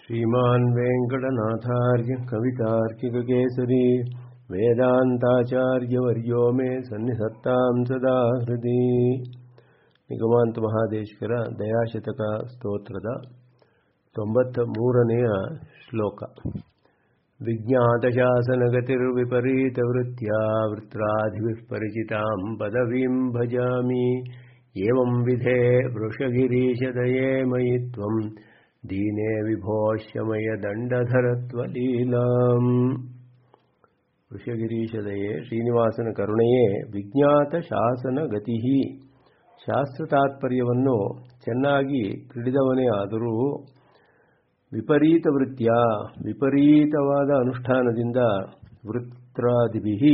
श्रीमान् वेङ्कटनाथार्य कवितार्किककेसरी ವೇದಾಂತಾಚಾರ್ಯवर्यो ಮೇ ಸನ್ನಿಸತ್ತಾಂ ಸದಾ ಹೃದಿ ನಿಗಮಾಂತ ಮಹಾದೇಶ್ವರ ದಯಾಶತಕ ಸ್ತೋತ್ರದ ತೊಂಬತ್ತ ಮೂರನೆಯ ಶ್ಲೋಕ ವಿಜ್ಞಾತಶಾಸನಗತಿರ್ವಿಪರೀತವೃತ್ತ್ಯಾ ವೃತ್ರಾಧಿಭಿಃ ಪರಿಚಿತಾಂ ಪದವೀಂ ಭಜಾಮಿ ಏವಂ ವಿಧೇ ವೃಷಗಿರೀಶದಯೇ ಮಯಿ ತ್ವಂ ದೀನೇ ವಿಭೋಷ್ಯಮಯ ದಂಡಧರತ್ವಲೀಲಾಂ ವೃಷಗಿರೀಶದಯೇ ಶ್ರೀನಿವಾಸನ ಕರುಣೆಯೇ ವಿಜ್ಞಾತ ಶಾಸನ ಗತಿ ಶಾಸ್ತ್ರ ತಾತ್ಪರ್ಯವನ್ನು ಚೆನ್ನಾಗಿ ತಿಳಿದವನೇ ಆದರೂ ವಿಪರೀತ ವೃತ್ಯ ವಿಪರೀತವಾದ ಅನುಷ್ಠಾನದಿಂದ ವೃತ್ರಾದಿಭಿ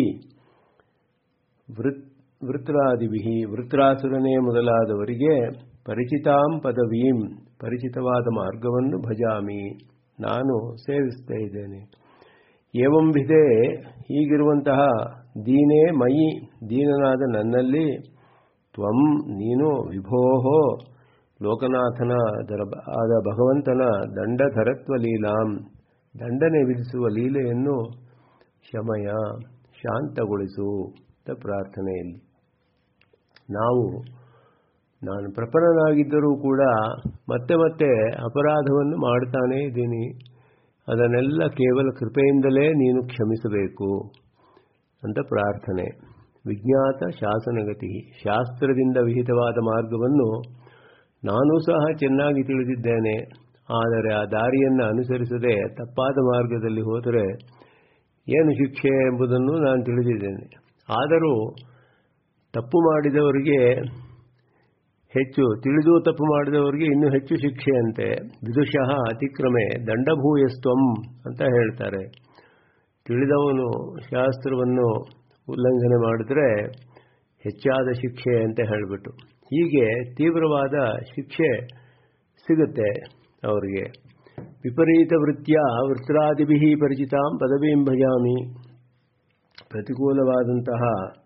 ವೃತ್ ವೃತ್ರಾದಿಭಿ ವೃತ್ರಾಸುರನೇ ಮೊದಲಾದವರಿಗೆ ಪರಿಚಿತಾಂ ಪದವೀಂ ಪರಿಚಿತವಾದ ಮಾರ್ಗವನ್ನು ಭಜಾಮಿ ನಾನು ಸೇವಿಸ್ತಾ ಇದ್ದೇನೆ ಏವಂ ವಿಧೆ ಹೀಗಿರುವಂತಹ ದೀನೇ ಮಯಿ ದೀನನಾದ ನನ್ನಲ್ಲಿ ತ್ವಂ ನೀನು ವಿಭೋಹೋ ಲೋಕನಾಥನ ಆದ ಭಗವಂತನ ದಂಡಧರತ್ವ ಲೀಲಾಂ ದಂಡನೆ ವಿಧಿಸುವ ಲೀಲೆಯನ್ನು ಶಮಯ ಶಾಂತಗೊಳಿಸು ಅಂತ ಪ್ರಾರ್ಥನೆಯಲ್ಲಿ ನಾವು ನಾನು ಪ್ರಪನ್ನನಾಗಿದ್ದರೂ ಕೂಡ ಮತ್ತೆ ಮತ್ತೆ ಅಪರಾಧವನ್ನು ಮಾಡ್ತಾನೇ ಇದ್ದೀನಿ ಅದನ್ನೆಲ್ಲ ಕೇವಲ ಕೃಪೆಯಿಂದಲೇ ನೀನು ಕ್ಷಮಿಸಬೇಕು ಅಂತ ಪ್ರಾರ್ಥನೆ ವಿಜ್ಞಾತ ಶಾಸನಗತಿ ಶಾಸ್ತ್ರದಿಂದ ವಿಹಿತವಾದ ಮಾರ್ಗವನ್ನು ನಾನೂ ಸಹ ಚೆನ್ನಾಗಿ ತಿಳಿದಿದ್ದೇನೆ ಆದರೆ ಆ ದಾರಿಯನ್ನು ಅನುಸರಿಸದೆ ತಪ್ಪಾದ ಮಾರ್ಗದಲ್ಲಿ ಹೋದರೆ ಏನು ಶಿಕ್ಷೆ ಎಂಬುದನ್ನು ನಾನು ತಿಳಿದಿದ್ದೇನೆ ಆದರೂ ತಪ್ಪು ಮಾಡಿದವರಿಗೆ ಹೆಚ್ಚು ತಿಳಿದು ತಪ್ಪು ಮಾಡಿದವರಿಗೆ ಇನ್ನೂ ಹೆಚ್ಚು ಶಿಕ್ಷೆಯಂತೆ ವಿದುಷಃ ಅತಿಕ್ರಮೆ ದಂಡಭೂಯಸ್ತ್ವಂ ಅಂತ ಹೇಳ್ತಾರೆ ತಿಳಿದವನು ಶಾಸ್ತ್ರವನ್ನು ಉಲ್ಲಂಘನೆ ಮಾಡಿದ್ರೆ ಹೆಚ್ಚಾದ ಶಿಕ್ಷೆ ಅಂತ ಹೇಳಿಬಿಟ್ಟು ಹೀಗೆ ತೀವ್ರವಾದ ಶಿಕ್ಷೆ ಸಿಗುತ್ತೆ ಅವರಿಗೆ ವಿಪರೀತ ವೃತ್ಯ ವೃತ್ರಾದಿಭಿ ಪರಿಚಿತಾಂ ಪದವೀಂ ಭಜಾಮಿ ಪ್ರತಿಕೂಲವಾದಂತಹ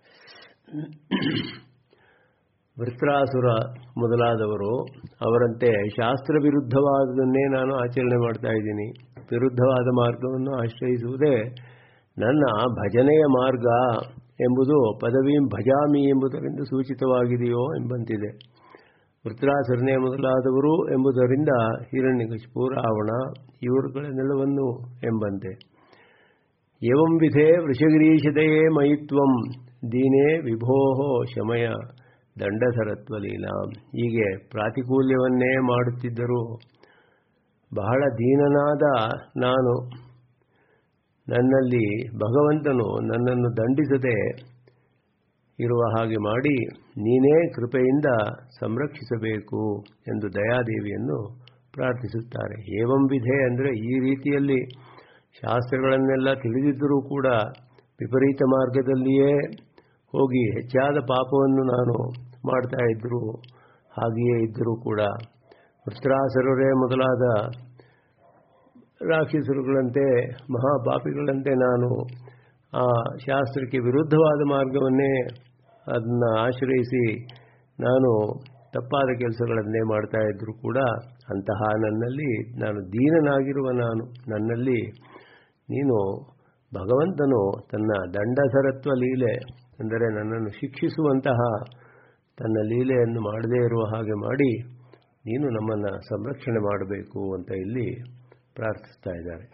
ವೃತ್ರಾಸುರ ಮೊದಲಾದವರು ಅವರಂತೆ ಶಾಸ್ತ್ರ ವಿರುದ್ಧವಾದದನ್ನೇ ನಾನು ಆಚರಣೆ ಮಾಡ್ತಾ ಇದ್ದೀನಿ ವಿರುದ್ಧವಾದ ಮಾರ್ಗವನ್ನು ಆಶ್ರಯಿಸುವುದೇ ನನ್ನ ಭಜನೆಯ ಮಾರ್ಗ ಎಂಬುದು ಪದವೀಂ ಭಜಾಮಿ ಎಂಬುದರಿಂದ ಸೂಚಿತವಾಗಿದೆಯೋ ಎಂಬಂತಿದೆ ವೃತ್ರಾಸುರನೇ ಮೊದಲಾದವರು ಎಂಬುದರಿಂದ ಹಿರಣ್ಯಕಶಿಪು ರಾವಣ ಇವರುಗಳನ್ನೆಲ್ಲವನ್ನು ಎಂಬಂತೆ ಏವಂ ವಿಧೆ ವೃಷಗಿರೀಶದಯೇ ಮಯಿತ್ವಂ ದೀನೇ ವಿಭೋಹೋ ಶಮಯ ದಂಡಧರತ್ವ ಲೀಲಾಂ ಹೀಗೆ ಪ್ರಾತಿಕೂಲ್ಯವನ್ನೇ ಮಾಡುತ್ತಿದ್ದರೂ ಬಹಳ ದೀನನಾದ ನಾನು ನನ್ನಲ್ಲಿ ಭಗವಂತನು ನನ್ನನ್ನು ದಂಡಿಸದೆ ಇರುವ ಹಾಗೆ ಮಾಡಿ ನೀನೇ ಕೃಪೆಯಿಂದ ಸಂರಕ್ಷಿಸಬೇಕು ಎಂದು ದಯಾದೇವಿಯನ್ನು ಪ್ರಾರ್ಥಿಸುತ್ತಾರೆ ಏವಂ ವಿಧೆ ಅಂದರೆ ಈ ರೀತಿಯಲ್ಲಿ ಶಾಸ್ತ್ರಗಳನ್ನೆಲ್ಲ ತಿಳಿದಿದ್ದರೂ ಕೂಡ ವಿಪರೀತ ಮಾರ್ಗದಲ್ಲಿಯೇ ಹೋಗಿ ಹೆಚ್ಚಾದ ಪಾಪವನ್ನು ನಾನು ಮಾಡ್ತಾ ಇದ್ದರು ಹಾಗೆಯೇ ಇದ್ದರೂ ಕೂಡ ವೃತ್ರಾಸುರರೇ ಮೊದಲಾದ ರಾಕ್ಷಸರುಗಳಂತೆ ಮಹಾಪಾಪಿಗಳಂತೆ ನಾನು ಆ ಶಾಸ್ತ್ರಕ್ಕೆ ವಿರುದ್ಧವಾದ ಮಾರ್ಗವನ್ನೇ ಅದನ್ನು ಆಶ್ರಯಿಸಿ ನಾನು ತಪ್ಪಾದ ಕೆಲಸಗಳನ್ನೇ ಮಾಡ್ತಾ ಇದ್ದರೂ ಕೂಡ ಅಂತಹ ನನ್ನಲ್ಲಿ ನಾನು ದೀನನಾಗಿರುವ ನಾನು ನನ್ನಲ್ಲಿ ನೀನು ಭಗವಂತನು ತನ್ನ ದಂಡಸರತ್ವ ಲೀಲೆ ಅಂದರೆ ನನ್ನನ್ನು ಶಿಕ್ಷಿಸುವಂತಹ ತನ್ನ ಲೀಲೆಯನ್ನು ಮಾಡದೇ ಇರುವ ಹಾಗೆ ಮಾಡಿ ನೀನು ನಮ್ಮನ್ನು ಸಂರಕ್ಷಣೆ ಮಾಡಬೇಕು ಅಂತ ಇಲ್ಲಿ ಪ್ರಾರ್ಥಿಸ್ತಾ ಇದ್ದಾರೆ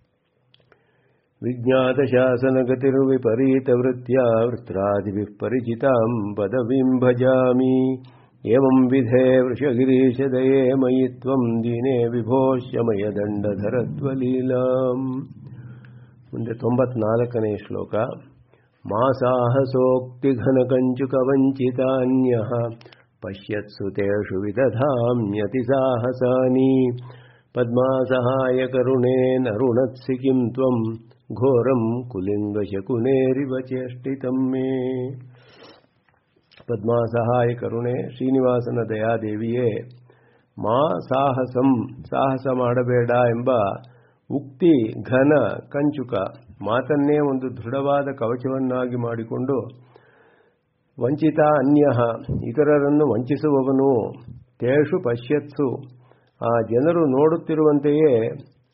ವಿಜ್ಞಾತ ಶಾಸನಗತಿರ್ವಿಪರೀತ ವೃತ್ಯ ವೃತ್ರಾದಿಭಿ ಪರಿಚಿತಾಂ ಪದವಿಂ ಭಜಾಮಿ ಏವಂ ವಿಧೆ ವೃಷಗಿರೀಶದಯೇ ಮಯಿ ತ್ವಂ ದೀನೇ ವಿಭೋಷ್ಯಮಯ ದಂಡಧರತ್ವಲೀಲಾಂ ಮುಂದೆ ತೊಂಬತ್ನಾಲ್ಕನೇ ಶ್ಲೋಕ ಮಾಸಾಹಸೋಕ್ತಿಘನಕಂಚುಕವಂಚಿತಾನ್ಯಃ ಪಶ್ಯತ್ಸು ತೇಷು ವಿದಧಾಮ್ಯತಿ ಸಾಹಸಾನಿ ಪದ್ಮಾಸಹಾಯಕರುಣೇ ನರುಣತ್ಸಿ ಕಿಂ ತ್ವಂ ಘೋರಂ ಕುಲಿಂಗಶಕುನೇರಿವ ಚೇಷ್ಟಿತಂ ಮೇ ಪದ್ಮಾಸಹಾಯಕರುಣೆ ಶ್ರೀನಿವಾಸನ ದಯಾದೇವಿಯೇ ಮಾ ಸಾಹಸಂ ಸಾಹಸ ಮಾಡಬೇಡ ಎಂಬ ಉಕ್ತಿ ಘನ ಕಂಚುಕ ಮಾತನ್ನೇ ಒಂದು ದೃಢವಾದ ಕವಚವನ್ನಾಗಿ ಮಾಡಿಕೊಂಡು ವಂಚಿತ ಅನ್ಯ ಇತರರನ್ನು ವಂಚಿಸುವವನು ತೇಷು ಪಶ್ಯತ್ಸು ಆ ಜನರು ನೋಡುತ್ತಿರುವಂತೆಯೇ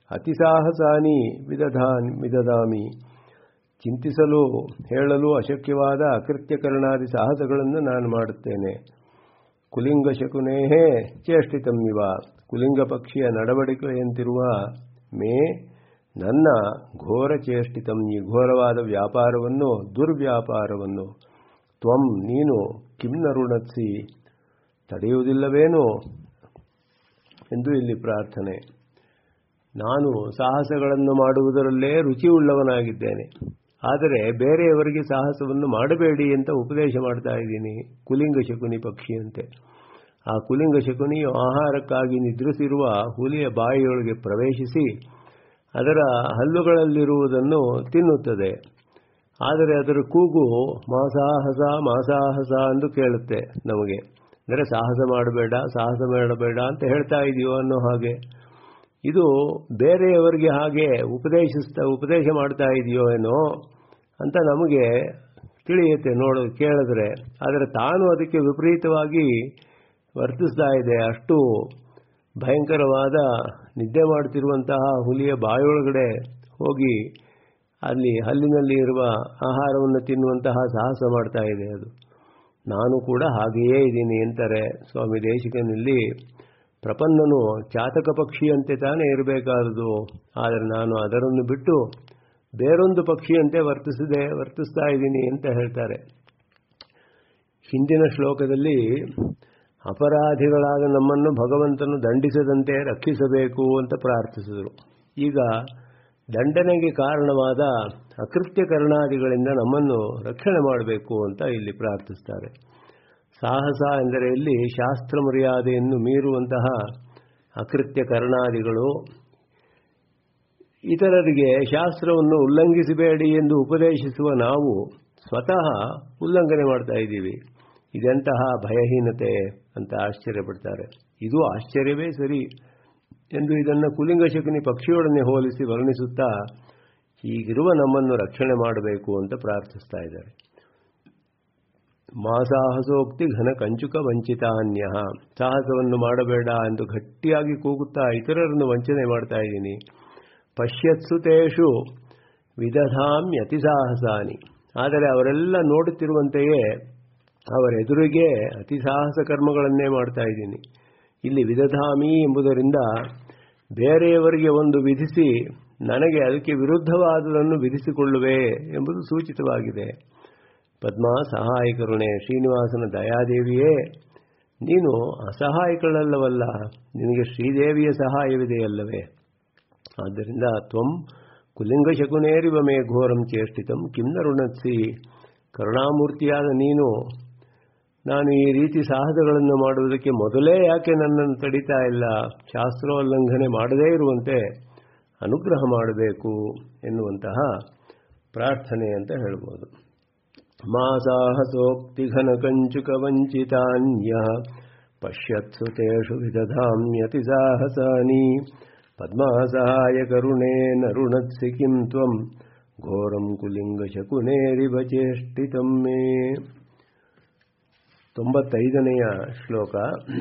ಅತಿಸಾಹಸಾನಿ ವಿದಧಾನಿ ವಿದದಾಮಿ ಚಿಂತಿಸಲು ಹೇಳಲು ಅಶಕ್ಯವಾದ ಅಕೃತ್ಯಕರಣಾದಿ ಸಾಹಸಗಳನ್ನು ನಾನು ಮಾಡುತ್ತೇನೆ ಕುಲಿಂಗ ಶಕುನೇಹೇ ಚೇಷ್ಟಿತಮ್ಮಿವ ಕುಲಿಂಗ ಪಕ್ಷಿಯ ನಡವಳಿಕೆಯಂತಿರುವ ಮೇ ನನ್ನ ಘೋರ ಚೇಷ್ಟಿತಂ ಈ ಘೋರವಾದ ವ್ಯಾಪಾರವನ್ನು ದುರ್ವ್ಯಾಪಾರವನ್ನು ತ್ವಂ ನೀನು ಕಿಮ್ನರುಣತ್ಸಿ ತಡೆಯುವುದಿಲ್ಲವೇನು ಎಂದು ಇಲ್ಲಿ ಪ್ರಾರ್ಥನೆ ನಾನು ಸಾಹಸಗಳನ್ನು ಮಾಡುವುದರಲ್ಲೇ ರುಚಿಯುಳ್ಳವನಾಗಿದ್ದೇನೆ ಆದರೆ ಬೇರೆಯವರಿಗೆ ಸಾಹಸವನ್ನು ಮಾಡಬೇಡಿ ಅಂತ ಉಪದೇಶ ಮಾಡ್ತಾ ಇದ್ದೀನಿ ಕುಲಿಂಗ ಶಕುನಿ ಪಕ್ಷಿಯಂತೆ ಆ ಕುಲಿಂಗ ಶಕುನಿಯು ಆಹಾರಕ್ಕಾಗಿ ನಿದ್ರಿಸಿರುವ ಹುಲಿಯ ಬಾಯಿಯೊಳಗೆ ಪ್ರವೇಶಿಸಿ ಅದರ ಹಲ್ಲುಗಳಲ್ಲಿರುವುದನ್ನು ತಿನ್ನುತ್ತದೆ ಆದರೆ ಅದರ ಕೂಗು ಮಾಸಾಹಸ ಮಾಸಾಹಸ ಎಂದು ಕೇಳುತ್ತೆ ನಮಗೆ ಅಂದರೆ ಸಾಹಸ ಮಾಡಬೇಡ ಸಾಹಸ ಮಾಡಬೇಡ ಅಂತ ಹೇಳ್ತಾ ಇದೆಯೋ ಅನ್ನೋ ಹಾಗೆ ಇದು ಬೇರೆಯವರಿಗೆ ಹಾಗೆ ಉಪದೇಶಿಸ್ತಾ ಉಪದೇಶ ಮಾಡ್ತಾ ಇದೆಯೋ ಏನೋ ಅಂತ ನಮಗೆ ತಿಳಿಯುತ್ತೆ ನೋಡ ಕೇಳಿದ್ರೆ ಆದರೆ ತಾನು ಅದಕ್ಕೆ ವಿಪರೀತವಾಗಿ ವರ್ತಿಸ್ತಾ ಇದೆ ಅಷ್ಟು ಭಯಂಕರವಾದ ನಿದ್ದೆ ಮಾಡುತ್ತಿರುವಂತಹ ಹುಲಿಯ ಬಾಯೊಳಗಡೆ ಹೋಗಿ ಅಲ್ಲಿ ಹಲ್ಲಿನಲ್ಲಿ ಇರುವ ಆಹಾರವನ್ನು ತಿನ್ನುವಂತಹ ಸಾಹಸ ಮಾಡ್ತಾ ಇದೆ ಅದು ನಾನು ಕೂಡ ಹಾಗೆಯೇ ಇದ್ದೀನಿ ಅಂತಾರೆ ಸ್ವಾಮಿ ದೇಶಿಕನಲ್ಲಿ ಪ್ರಪನ್ನನು ಚಾತಕ ಪಕ್ಷಿಯಂತೆ ತಾನೇ ಇರಬೇಕಾದುದು ಆದರೆ ನಾನು ಅದರನ್ನು ಬಿಟ್ಟು ಬೇರೊಂದು ಪಕ್ಷಿಯಂತೆ ವರ್ತಿಸಿದೆ ವರ್ತಿಸ್ತಾ ಇದ್ದೀನಿ ಅಂತ ಹೇಳ್ತಾರೆ ಹಿಂದಿನ ಶ್ಲೋಕದಲ್ಲಿ ಅಪರಾಧಿಗಳಾದ ನಮ್ಮನ್ನು ಭಗವಂತನು ದಂಡಿಸದಂತೆ ರಕ್ಷಿಸಬೇಕು ಅಂತ ಪ್ರಾರ್ಥಿಸಿದರು ಈಗ ದಂಡನೆಗೆ ಕಾರಣವಾದ ಅಕೃತ್ಯ ಕರ್ಣಾದಿಗಳಿಂದ ನಮ್ಮನ್ನು ರಕ್ಷಣೆ ಮಾಡಬೇಕು ಅಂತ ಇಲ್ಲಿ ಪ್ರಾರ್ಥಿಸ್ತಾರೆ ಸಾಹಸ ಎಂದರೆ ಇಲ್ಲಿ ಶಾಸ್ತ್ರ ಮರ್ಯಾದೆಯನ್ನು ಮೀರುವಂತಹ ಅಕೃತ್ಯ ಕರ್ಣಾದಿಗಳು ಇತರರಿಗೆ ಶಾಸ್ತ್ರವನ್ನು ಉಲ್ಲಂಘಿಸಬೇಡಿ ಎಂದು ಉಪದೇಶಿಸುವ ನಾವು ಸ್ವತಃ ಉಲ್ಲಂಘನೆ ಮಾಡ್ತಾ ಇದ್ದೀವಿ ಇದೆಂತಹ ಭಯಹೀನತೆ ಅಂತ ಆಶ್ಚರ್ಯಪಡ್ತಾರೆ ಇದು ಆಶ್ಚರ್ಯವೇ ಸರಿ ಎಂದು ಇದನ್ನು ಕುಲಿಂಗ ಶಕುನಿ ಪಕ್ಷಿಯೊಡನೆ ಹೋಲಿಸಿ ವರ್ಣಿಸುತ್ತಾ ಹೀಗಿರುವ ನಮ್ಮನ್ನು ರಕ್ಷಣೆ ಮಾಡಬೇಕು ಅಂತ ಪ್ರಾರ್ಥಿಸ್ತಾ ಇದ್ದಾರೆ ಮಾಸಾಹಸೋಕ್ತಿ ಘನ ಕಂಚುಕ ವಂಚಿತಾನ್ಯ ಸಾಹಸವನ್ನು ಮಾಡಬೇಡ ಎಂದು ಗಟ್ಟಿಯಾಗಿ ಕೂಗುತ್ತಾ ಇತರರನ್ನು ವಂಚನೆ ಮಾಡ್ತಾ ಇದ್ದೀನಿ ಪಶ್ಯತ್ಸುತೇಷು ವಿದಧಾಮ್ಯತಿ ಸಾಹಸಾನಿ ಆದರೆ ಅವರೆಲ್ಲ ನೋಡುತ್ತಿರುವಂತೆಯೇ ಅವರೆದುರಿಗೆ ಅತಿ ಸಾಹಸ ಕರ್ಮಗಳನ್ನೇ ಮಾಡ್ತಾ ಇದ್ದೀನಿ ಇಲ್ಲಿ ವಿದಧಾಮಿ ಎಂಬುದರಿಂದ ಬೇರೆಯವರಿಗೆ ಒಂದು ವಿಧಿಸಿ ನನಗೆ ಅದಕ್ಕೆ ವಿರುದ್ಧವಾದುದನ್ನು ವಿಧಿಸಿಕೊಳ್ಳುವೆ ಎಂಬುದು ಸೂಚಿತವಾಗಿದೆ ಪದ್ಮ ಸಹಾಯ ಕರುಣೆ ಶ್ರೀನಿವಾಸನ ದಯಾದೇವಿಯೇ ನೀನು ಅಸಹಾಯಕಳಲ್ಲವಲ್ಲ ನಿನಗೆ ಶ್ರೀದೇವಿಯ ಸಹಾಯವಿದೆಯಲ್ಲವೇ ಆದ್ದರಿಂದ ತ್ವಂ ಕುಲಿಂಗ ಶಕುನೇರಿವ ಮೇ ಘೋರಂ ಚೇಷ್ಟಿತಂ ಕಿಮ್ನ ಋಣತ್ಸಿ ಕರುಣಾಮೂರ್ತಿಯಾದ ನೀನು ನಾನು ಈ ರೀತಿ ಸಾಹಸಗಳನ್ನು ಮಾಡುವುದಕ್ಕೆ ಮೊದಲೇ ಯಾಕೆ ನನ್ನನ್ನು ತಡಿತಾ ಇಲ್ಲ ಶಾಸ್ತ್ರೋಲ್ಲಂಘನೆ ಮಾಡದೇ ಇರುವಂತೆ ಅನುಗ್ರಹ ಮಾಡಬೇಕು ಎನ್ನುವಂತಹ ಪ್ರಾರ್ಥನೆ ಅಂತ ಹೇಳ್ಬೋದು ಮಾ ಸಾಹಸೋಕ್ತಿ ಘನ ಕಂಚುಕ ವಂಚಿತಾನ್ಯ ಪಶ್ಯತ್ಸು ತೇಷು ವಿದಧಾಮ್ಯತಿ ಸಾಹಸಾನಿ ಪದ್ಮಾಸಹಾಯ ಕರುಣೇ ನರುಣತ್ಸಿ ಕಿಂ ತ್ವಂ ಘೋರಂ ಕುಲಿಂಗ ಶಕುನೇರಿವ ಚೇಷ್ಟಿತಂ ಮೇ ತೊಂಬತ್ತೈದನೆಯ ಶ್ಲೋಕ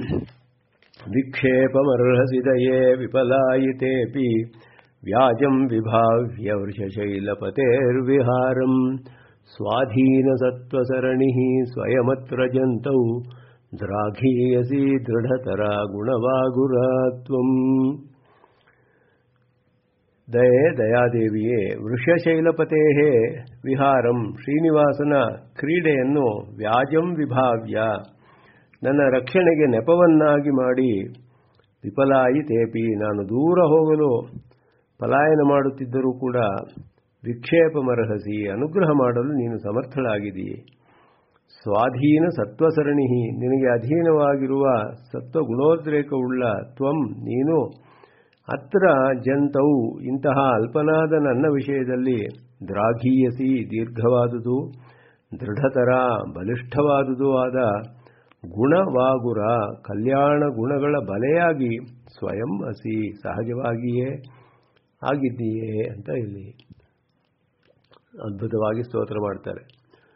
ವಿಕ್ಷೇಪಮರ್ಹಸಿ ದಯೇ ವಿಫಲಾಯಿತೇಪಿ ವ್ಯಾಜಂ ವಿಭಾವ್ಯ ವೃಷಶೈಲಪತೇರ್ವಿಹಾರಂ ಸ್ವಾಧೀನಸತ್ವಸರಣಿ ಸ್ವಯಮತ್ರ ಜಂತೌ ದ್ರಾಘೀಯಸಿ ದೃಢತರ ಗುಣವಾಗುರಾತ್ವಂ ದಯೆ ದಯಾದೇವಿಯೇ ವೃಷಶೈಲಪತೇ ವಿಹಾರಂ ಶ್ರೀನಿವಾಸನ ಕ್ರೀಡೆಯನ್ನು ವ್ಯಾಜಂ ವಿಭಾವ್ಯ ನನ್ನ ರಕ್ಷಣೆಗೆ ನೆಪವನ್ನಾಗಿ ಮಾಡಿ ವಿಫಲಾಯಿ ತೇಪಿ ನಾನು ದೂರ ಹೋಗಲು ಪಲಾಯನ ಮಾಡುತ್ತಿದ್ದರೂ ಕೂಡ ವಿಕ್ಷೇಪ ಮರಹಸಿ ಅನುಗ್ರಹ ಮಾಡಲು ನೀನು ಸಮರ್ಥಳಾಗಿದೆಯೇ ಸ್ವಾಧೀನ ಸತ್ವಸರಣಿ ನಿನಗೆ ಅಧೀನವಾಗಿರುವ ಸತ್ವಗುಣೋದ್ರೇಕವುಳ್ಳ ತ್ವಂ ನೀನು ಅತ್ರ ಜಂತವು ಇಂತಹ ಅಲ್ಪನಾದ ನನ್ನ ವಿಷಯದಲ್ಲಿ ದ್ರಾಘೀಯಸಿ ದೀರ್ಘವಾದುದು ದೃಢತರ ಬಲಿಷ್ಠವಾದುದು ಆದ ಗುಣವಾಗುರ ಕಲ್ಯಾಣ ಗುಣಗಳ ಬಲೆಯಾಗಿ ಸ್ವಯಂ ಅಸಿ ಸಹಜವಾಗಿಯೇ ಆಗಿದ್ದೀಯೇ ಅಂತ ಇಲ್ಲಿ ಅದ್ಭುತವಾಗಿ ಸ್ತೋತ್ರ ಮಾಡ್ತಾರೆ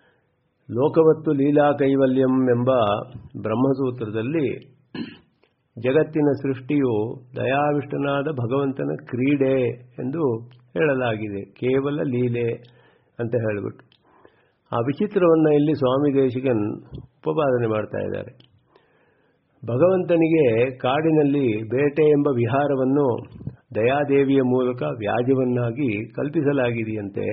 ಲೋಕವತ್ತು ಲೀಲಾ ಕೈವಲ್ಯಂ ಎಂಬ ಬ್ರಹ್ಮಸೂತ್ರದಲ್ಲಿ ಜಗತ್ತಿನ ಸೃಷ್ಟಿಯು ದಯಾವಿಷ್ಟನಾದ ಭಗವಂತನ ಕ್ರೀಡೆ ಎಂದು ಹೇಳಲಾಗಿದೆ ಕೇವಲ ಲೀಲೆ ಅಂತ ಹೇಳಿಬಿಟ್ಟು ಆ ವಿಚಿತ್ರವನ್ನು ಇಲ್ಲಿ ಸ್ವಾಮಿ ದೇಶಿಕನ್ ಉಪಪಾದನೆ ಮಾಡ್ತಾ ಇದ್ದಾರೆ ಭಗವಂತನಿಗೆ ಕಾಡಿನಲ್ಲಿ ಬೇಟೆ ಎಂಬ ವಿಹಾರವನ್ನು ದಯಾದೇವಿಯ ಮೂಲಕ ವ್ಯಾಜವನ್ನಾಗಿ ಕಲ್ಪಿಸಲಾಗಿದೆಯಂತೆ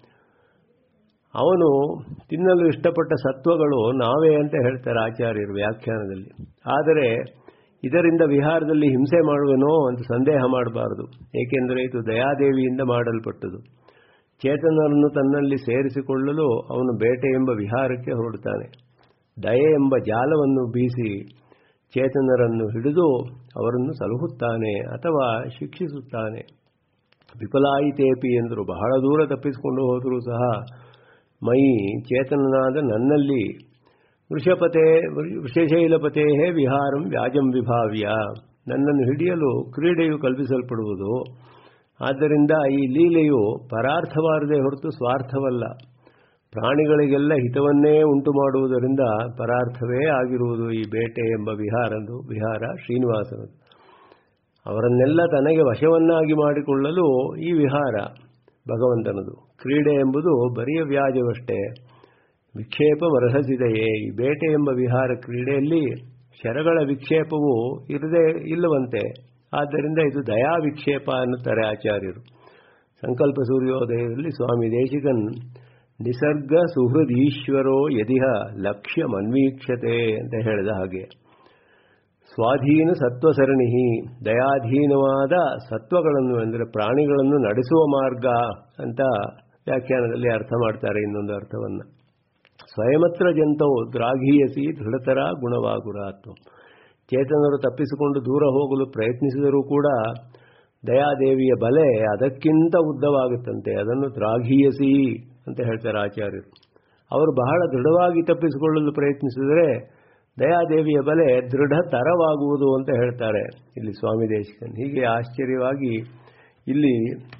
ಅವನು ತಿನ್ನಲು ಇಷ್ಟಪಟ್ಟ ಸತ್ವಗಳು ನಾವೇ ಅಂತ ಹೇಳ್ತಾರೆ ಆಚಾರ್ಯರು ವ್ಯಾಖ್ಯಾನದಲ್ಲಿ ಆದರೆ ಇದರಿಂದ ವಿಹಾರದಲ್ಲಿ ಹಿಂಸೆ ಮಾಡುವೆನೋ ಅಂತ ಸಂದೇಹ ಮಾಡಬಾರದು ಏಕೆಂದರೆ ಇದು ದಯಾದೇವಿಯಿಂದ ಮಾಡಲ್ಪಟ್ಟದು ಚೇತನರನ್ನು ತನ್ನಲ್ಲಿ ಸೇರಿಸಿಕೊಳ್ಳಲು ಅವನು ಬೇಟೆ ಎಂಬ ವಿಹಾರಕ್ಕೆ ಹೊರಡುತ್ತಾನೆ ದಯೆ ಎಂಬ ಜಾಲವನ್ನು ಬೀಸಿ ಚೇತನರನ್ನು ಹಿಡಿದು ಅವರನ್ನು ಸಲಹುತ್ತಾನೆ ಅಥವಾ ಶಿಕ್ಷಿಸುತ್ತಾನೆ ವಿಫಲಾಯಿತೇಪಿ ಎಂದರು ಬಹಳ ದೂರ ತಪ್ಪಿಸಿಕೊಂಡು ಹೋದರೂ ಸಹ ಮೈ ಚೇತನನಾದ ನನ್ನಲ್ಲಿ ವೃಷಪತೆ ವೃಷಶೈಲಪತೇ ವಿಹಾರಂ ವ್ಯಾಜಂ ವಿಭಾವ್ಯ ನನ್ನನ್ನು ಹಿಡಿಯಲು ಕ್ರೀಡೆಯು ಕಲ್ಪಿಸಲ್ಪಡುವುದು ಆದ್ದರಿಂದ ಈ ಲೀಲೆಯು ಪರಾರ್ಥವಾರದೇ ಹೊರತು ಸ್ವಾರ್ಥವಲ್ಲ ಪ್ರಾಣಿಗಳಿಗೆಲ್ಲ ಹಿತವನ್ನೇ ಉಂಟು ಮಾಡುವುದರಿಂದ ಪರಾರ್ಥವೇ ಆಗಿರುವುದು ಈ ಬೇಟೆ ಎಂಬ ವಿಹಾರದು ವಿಹಾರ ಶ್ರೀನಿವಾಸನದು ಅವರನ್ನೆಲ್ಲ ತನಗೆ ವಶವನ್ನಾಗಿ ಮಾಡಿಕೊಳ್ಳಲು ಈ ವಿಹಾರ ಭಗವಂತನದು ಕ್ರೀಡೆ ಎಂಬುದು ಬರಿಯ ವ್ಯಾಜವಷ್ಟೇ ವಿಕ್ಷೇಪ ಮರಹಸಿದೆಯೇ ಈ ಬೇಟೆ ಎಂಬ ವಿಹಾರ ಕ್ರೀಡೆಯಲ್ಲಿ ಶರಗಳ ವಿಕ್ಷೇಪವು ಇರದೇ ಇಲ್ಲವಂತೆ ಆದ್ದರಿಂದ ಇದು ದಯಾ ವಿಕ್ಷೇಪ ಅನ್ನುತ್ತಾರೆ ಆಚಾರ್ಯರು ಸಂಕಲ್ಪ ಸೂರ್ಯೋದಯದಲ್ಲಿ ಸ್ವಾಮಿ ದೇಶಿಕನ್ ನಿಸರ್ಗ ಸುಹೃದೀಶ್ವರೋ ಯದಿಹ ಲಕ್ಷ್ಯ ಮನ್ವೀಕ್ಷತೆ ಅಂತ ಹೇಳಿದ ಹಾಗೆ ಸ್ವಾಧೀನ ಸತ್ವಸರಣಿ ದಯಾಧೀನವಾದ ಸತ್ವಗಳನ್ನು ಅಂದರೆ ಪ್ರಾಣಿಗಳನ್ನು ನಡೆಸುವ ಮಾರ್ಗ ಅಂತ ವ್ಯಾಖ್ಯಾನದಲ್ಲಿ ಅರ್ಥ ಮಾಡ್ತಾರೆ ಇನ್ನೊಂದು ಅರ್ಥವನ್ನು ಸ್ವಯಮತ್ರ ಜಂತವು ದ್ರಾಘೀಯಸಿ ದೃಢತರ ಗುಣವಾಗುರಾತ್ಮ ಚೇತನರು ತಪ್ಪಿಸಿಕೊಂಡು ದೂರ ಹೋಗಲು ಪ್ರಯತ್ನಿಸಿದರೂ ಕೂಡ ದಯಾದೇವಿಯ ಬಲೆ ಅದಕ್ಕಿಂತ ಉದ್ದವಾಗುತ್ತಂತೆ ಅದನ್ನು ದ್ರಾಘೀಯಸಿ ಅಂತ ಹೇಳ್ತಾರೆ ಆಚಾರ್ಯರು ಅವರು ಬಹಳ ದೃಢವಾಗಿ ತಪ್ಪಿಸಿಕೊಳ್ಳಲು ಪ್ರಯತ್ನಿಸಿದರೆ ದಯಾದೇವಿಯ ಬಲೆ ದೃಢತರವಾಗುವುದು ಅಂತ ಹೇಳ್ತಾರೆ ಇಲ್ಲಿ ಸ್ವಾಮಿ ದೇಶಿಕನ್ ಹೀಗೆ ಆಶ್ಚರ್ಯವಾಗಿ ಇಲ್ಲಿ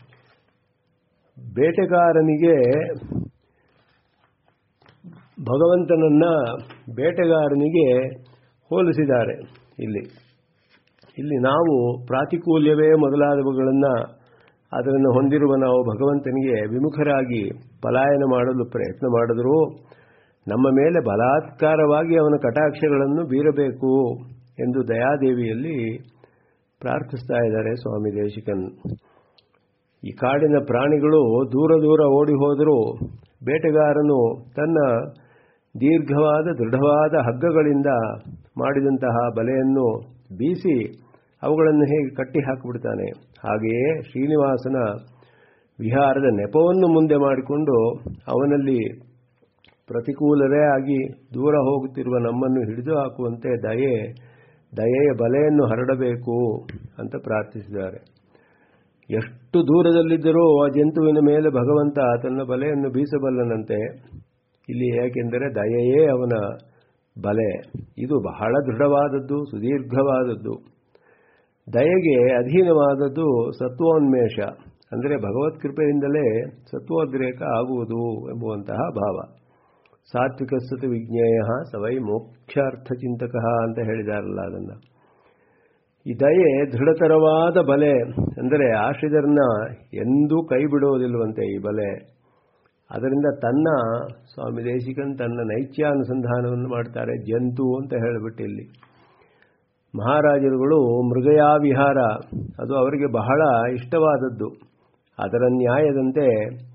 ಬೇಟೆಗಾರನಿಗೆ ಭಗವಂತನನ್ನ ಬೇಟೆಗಾರನಿಗೆ ಹೋಲಿಸಿದ್ದಾರೆ ಇಲ್ಲಿ ಇಲ್ಲಿ ನಾವು ಪ್ರಾತಿಕೂಲ್ಯವೇ ಮೊದಲಾದವುಗಳನ್ನು ಅದನ್ನು ಹೊಂದಿರುವ ನಾವು ಭಗವಂತನಿಗೆ ವಿಮುಖರಾಗಿ ಪಲಾಯನ ಮಾಡಲು ಪ್ರಯತ್ನ ಮಾಡಿದರೂ ನಮ್ಮ ಮೇಲೆ ಬಲಾತ್ಕಾರವಾಗಿ ಅವನ ಕಟಾಕ್ಷಗಳನ್ನು ಬೀರಬೇಕು ಎಂದು ದಯಾದೇವಿಯಲ್ಲಿ ಪ್ರಾರ್ಥಿಸ್ತಾ ಇದ್ದಾರೆ ಸ್ವಾಮಿ ದೇಶಿಕನ್ ಈ ಕಾಡಿನ ಪ್ರಾಣಿಗಳು ದೂರ ದೂರ ಓಡಿ ಹೋದರೂ ಬೇಟೆಗಾರನು ತನ್ನ ದೀರ್ಘವಾದ ದೃಢವಾದ ಹಗ್ಗಗಳಿಂದ ಮಾಡಿದಂತಹ ಬಲೆಯನ್ನು ಬೀಸಿ ಅವುಗಳನ್ನು ಹೇಗೆ ಕಟ್ಟಿ ಹಾಕಿಬಿಡ್ತಾನೆ ಹಾಗೆಯೇ ಶ್ರೀನಿವಾಸನ ವಿಹಾರದ ನೆಪವನ್ನು ಮುಂದೆ ಮಾಡಿಕೊಂಡು ಅವನಲ್ಲಿ ಪ್ರತಿಕೂಲರೇ ಆಗಿ ದೂರ ಹೋಗುತ್ತಿರುವ ನಮ್ಮನ್ನು ಹಿಡಿದು ಹಾಕುವಂತೆ ದಯೆ ದಯೆಯ ಬಲೆಯನ್ನು ಹರಡಬೇಕು ಅಂತ ಪ್ರಾರ್ಥಿಸಿದ್ದಾರೆ ಎಷ್ಟು ದೂರದಲ್ಲಿದ್ದರೂ ಆ ಜಂತುವಿನ ಮೇಲೆ ಭಗವಂತ ತನ್ನ ಬಲೆಯನ್ನು ಬೀಸಬಲ್ಲನಂತೆ ಇಲ್ಲಿ ಏಕೆಂದರೆ ದಯೆಯೇ ಅವನ ಬಲೆ ಇದು ಬಹಳ ದೃಢವಾದದ್ದು ಸುದೀರ್ಘವಾದದ್ದು ದಯೆಗೆ ಅಧೀನವಾದದ್ದು ಸತ್ವೋನ್ಮೇಷ ಅಂದರೆ ಭಗವತ್ ಕೃಪೆಯಿಂದಲೇ ಸತ್ವೋದ್ರೇಕ ಆಗುವುದು ಎಂಬುವಂತಹ ಭಾವ ಸಾತ್ವಿಕ ಸತ್ ವಿಜ್ಞೇಯ ಸವೈ ಮೋಕ್ಷಾರ್ಥ ಚಿಂತಕ ಅಂತ ಹೇಳಿದಾರಲ್ಲ ಅದನ್ನು ಈ ದಯೆ ದೃಢತರವಾದ ಬಲೆ ಅಂದರೆ ಆಶ್ರಿತರನ್ನ ಎಂದೂ ಕೈ ಬಿಡುವುದಿಲ್ಲವಂತೆ ಈ ಬಲೆ ಅದರಿಂದ ತನ್ನ ಸ್ವಾಮಿ ದೇಶಿಕನ್ ತನ್ನ ನೈತ್ಯಾನುಸಂಧಾನವನ್ನು ಮಾಡ್ತಾರೆ ಜಂತು ಅಂತ ಹೇಳಿಬಿಟ್ಟು ಇಲ್ಲಿ ಮಹಾರಾಜರುಗಳು ಮೃಗಯಾ ವಿಹಾರ ಅದು ಅವರಿಗೆ ಬಹಳ ಇಷ್ಟವಾದದ್ದು ಅದರ ನ್ಯಾಯದಂತೆ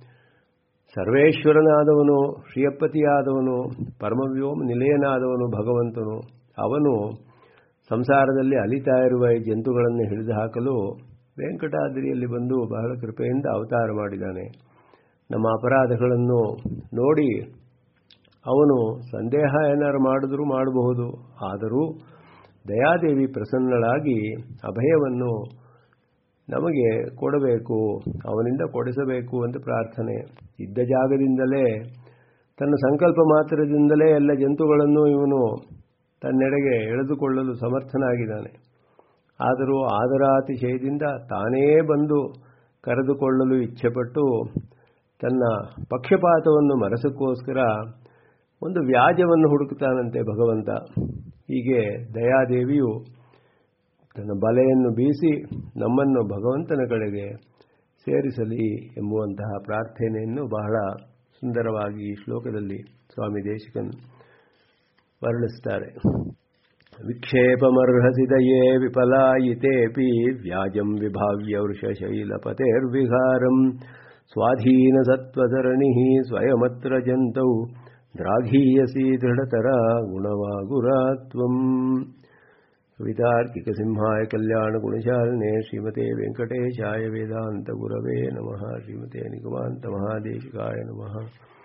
ಸರ್ವೇಶ್ವರನಾದವನು ಶ್ರೀಯಪತಿಯಾದವನು ಪರಮವ್ಯೋಮ ನಿಲಯನಾದವನು ಭಗವಂತನು ಅವನು ಸಂಸಾರದಲ್ಲಿ ಅಲಿತಾ ಇರುವ ಈ ಜಂತುಗಳನ್ನು ಹಿಡಿದು ಹಾಕಲು ವೆಂಕಟಾದ್ರಿಯಲ್ಲಿ ಬಂದು ಬಹಳ ಕೃಪೆಯಿಂದ ಅವತಾರ ಮಾಡಿದ್ದಾನೆ ನಮ್ಮ ಅಪರಾಧಗಳನ್ನು ನೋಡಿ ಅವನು ಸಂದೇಹ ಏನಾರು ಮಾಡಿದ್ರೂ ಮಾಡಬಹುದು ಆದರೂ ದಯಾದೇವಿ ಪ್ರಸನ್ನಳಾಗಿ ಅಭಯವನ್ನು ನಮಗೆ ಕೊಡಬೇಕು ಅವನಿಂದ ಕೊಡಿಸಬೇಕು ಅಂತ ಪ್ರಾರ್ಥನೆ ಇದ್ದ ಜಾಗದಿಂದಲೇ ತನ್ನ ಸಂಕಲ್ಪ ಮಾತ್ರದಿಂದಲೇ ಎಲ್ಲ ಜಂತುಗಳನ್ನು ಇವನು ತನ್ನೆಡೆಗೆ ಎಳೆದುಕೊಳ್ಳಲು ಸಮರ್ಥನಾಗಿದ್ದಾನೆ ಆದರೂ ಆದರಾತಿಶಯದಿಂದ ತಾನೇ ಬಂದು ಕರೆದುಕೊಳ್ಳಲು ಇಚ್ಛೆಪಟ್ಟು ತನ್ನ ಪಕ್ಷಪಾತವನ್ನು ಮರೆಸಕ್ಕೋಸ್ಕರ ಒಂದು ವ್ಯಾಜವನ್ನು ಹುಡುಕುತ್ತಾನಂತೆ ಭಗವಂತ ಹೀಗೆ ದಯಾದೇವಿಯು ತನ್ನ ಬಲೆಯನ್ನು ಬೀಸಿ ನಮ್ಮನ್ನು ಭಗವಂತನ ಕಡೆಗೆ ಸೇರಿಸಲಿ ಎಂಬುವಂತಹ ಪ್ರಾರ್ಥನೆಯನ್ನು ಬಹಳ ಸುಂದರವಾಗಿ ಈ ಶ್ಲೋಕದಲ್ಲಿ ಸ್ವಾಮಿ ದೇಶಿಕನ್ ವರ್ಣಿಸ್ತಾರೆ ವಿಕ್ಷೇಪಮರ್ಹಸಿ ದಯೇ ವಿಫಲಾಯಿತೇಪಿ ವ್ಯಾಜಂ ವಿಭಾವ್ಯ ವೃಷಶೈಲಪತೇರ್ವಿಹಾರಂ ಸ್ವಾಧೀನಸತ್ವಧರಣಿ ಸ್ವಯಮತ್ರ ಜಂತೌ ದ್ರಾಘೀಯಸಿ ದೃಢತರ ಗುಣವಾಗುರಾತ್ವಂ ಕವಿತಾರ್ಕಿಕಸಿಂಹಾಯ ಕಲ್ಯಾಣಗುಣಶಾಲಿನೇ ಶ್ರೀಮತೆ ವೆಂಕಟೇಶಾಯ ವೇದಾಂತಗುರವೇ ನಮಃ ಶ್ರೀಮತೆ ನಿಗಮಾಂತ ಮಹಾದೇಶಿಕಾಯ ನಮಃ